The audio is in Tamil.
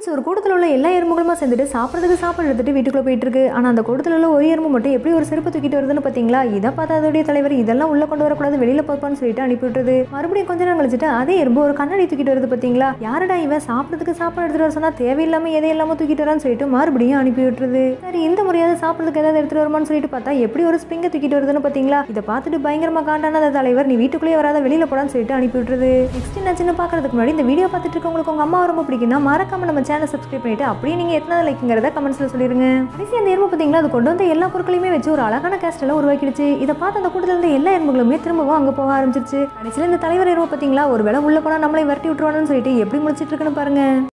ஃப்ரெண்ட்ஸ் ஒரு கூட்டத்தில் உள்ள எல்லா எறும்புகளுமா சேர்ந்துட்டு சாப்பிட்றதுக்கு சாப்பாடு எடுத்துட்டு வீட்டுக்குள்ள போயிட்டு இருக்கு ஆனால் அந்த கூட்டத்தில் உள்ள ஒரு எறும்பு மட்டும் எப்படி ஒரு செருப்பு தூக்கிட்டு வருதுன்னு பார்த்தீங்களா இதை பார்த்து அதோடைய தலைவர் இதெல்லாம் உள்ள கொண்டு வரக்கூடாது வெளியில போப்பான்னு சொல்லிட்டு அனுப்பி விட்டுருது மறுபடியும் கொஞ்ச நேரம் கழிச்சிட்டு அதே எறும்பு ஒரு கண்ணாடி தூக்கிட்டு வருது பார்த்தீங்களா யாரடா இவன் சாப்பிட்றதுக்கு சாப்பாடு எடுத்துட்டு வர சொன்னா தேவையில்லாம எதை இல்லாம தூக்கிட்டு வரான்னு சொல்லிட்டு மறுபடியும் அனுப்பி விட்டுருது சரி இந்த முறையாவது சாப்பிட்றதுக்கு ஏதாவது எடுத்துட்டு வருமான்னு சொல்லிட்டு பார்த்தா எப்படி ஒரு ஸ்ப்ரிங்கை தூக்கிட்டு வருதுன்னு பார்த்தீங்களா இதை பார்த்துட்டு பயங்கரமா காண்டான அந்த தலைவர் நீ வீட்டுக்குள்ளேயே வராத வெளியில போடான்னு சொல்லிட்டு அனுப்பி விட்டுருது நெக்ஸ்ட் என்ன சின்ன பார்க்கறதுக்கு முன்னாடி இந்த வீடியோ பார்த்துட்டு இருக்கவங்களுக்கு உங்க அம்மா ரொம்ப பிடிக்கும்னா மறக்காம நம்ம சேனல் சப்ஸ்கிரைப் பண்ணிட்டு அப்படியே நீங்க எத்தனை லைக்குங்கிறத கமெண்ட்ஸ்ல சொல்லிருங்க கடைசி அந்த எறும்பு பார்த்தீங்களா அது கொண்டு வந்த எல்லா பொருட்களையுமே வச்சு ஒரு அழகான கேஸ்டெல்லாம் உருவாக்கிடுச்சு இதை பார்த்து அந்த கூட்டத்தில் இருந்த எல்லா எறும்புகளுமே திரும்பவும் அங்கே போக ஆரம்பிச்சிருச்சு கடைசியில் இந்த தலைவர் எறும்பு பார்த்தீங்களா ஒரு வேளை உள்ள போனால் நம்மளை விரட்டி விட்டுருவானு சொல்லிட்டு எப்படி முடிச்சிட்டு இருக்குன்னு பாருங்க